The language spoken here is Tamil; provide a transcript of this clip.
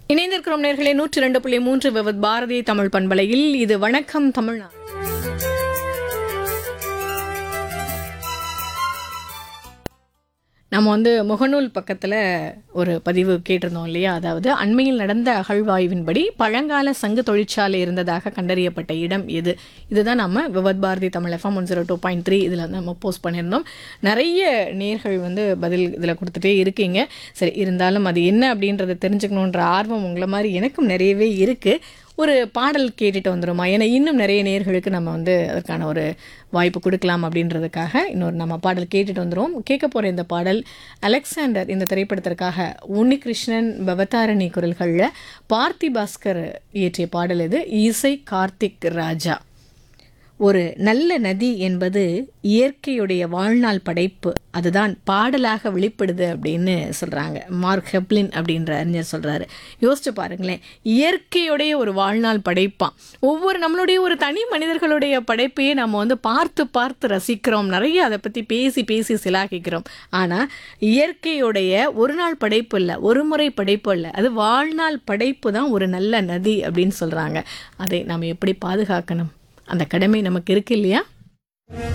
இணைந்திருக்கிறோம் நேர்களே நூற்றி ரெண்டு புள்ளி மூன்று விவத் பாரதி தமிழ் பண்பலையில் இது வணக்கம் தமிழ்நாடு நம்ம வந்து முகநூல் பக்கத்தில் ஒரு பதிவு கேட்டிருந்தோம் இல்லையா அதாவது அண்மையில் நடந்த அகழ்வாய்வின்படி பழங்கால சங்கு தொழிற்சாலை இருந்ததாக கண்டறியப்பட்ட இடம் எது இதுதான் நம்ம Vividh Bharati Tamil FM one zero two point three இதில் வந்து நம்ம போஸ்ட் பண்ணியிருந்தோம் நிறைய நேர்கள் வந்து பதில் இதில் கொடுத்துட்டே இருக்கீங்க சரி இருந்தாலும் அது என்ன அப்படின்றத தெரிஞ்சுக்கணுன்ற ஆர்வம் உங்களை மாதிரி எனக்கும் நிறையவே இருக்குது ஒரு பாடல் கேட்டுட்டு வந்துருமா ஏன்னா இன்னும் நிறைய நேர்களுக்கு நம்ம வந்து அதற்கான ஒரு வாய்ப்பு கொடுக்கலாம் அப்படின்றதுக்காக இன்னொரு நம்ம பாடல் கேட்டுட்டு வந்துரும் கேட்க போகிற இந்த பாடல் அலெக்சாண்டர் இந்த திரைப்படத்திற்காக உன்னிகிருஷ்ணன் பவதாரணி குரல்களில் பார்த்தி பாஸ்கர் இயற்றிய பாடல் இது இசை கார்த்திக் ராஜா ஒரு நல்ல நதி என்பது இயற்கையுடைய வாழ்நாள் படைப்பு அதுதான் பாடலாக வெளிப்படுது அப்படின்னு சொல்கிறாங்க மார்க் ஹெப்லின் அப்படின்ற அறிஞர் சொல்கிறாரு யோசிச்சு பாருங்களேன் இயற்கையுடைய ஒரு வாழ்நாள் படைப்பான் ஒவ்வொரு நம்மளுடைய ஒரு தனி மனிதர்களுடைய படைப்பையே நம்ம வந்து பார்த்து பார்த்து ரசிக்கிறோம் நிறைய அதை பற்றி பேசி பேசி சிலாகிக்கிறோம் ஆனால் இயற்கையுடைய ஒரு நாள் படைப்பு இல்லை ஒரு முறை படைப்பு இல்லை அது வாழ்நாள் படைப்பு தான் ஒரு நல்ல நதி அப்படின்னு சொல்கிறாங்க அதை நாம் எப்படி பாதுகாக்கணும் அந்த கடமை நமக்கு இருக்கு இல்லையா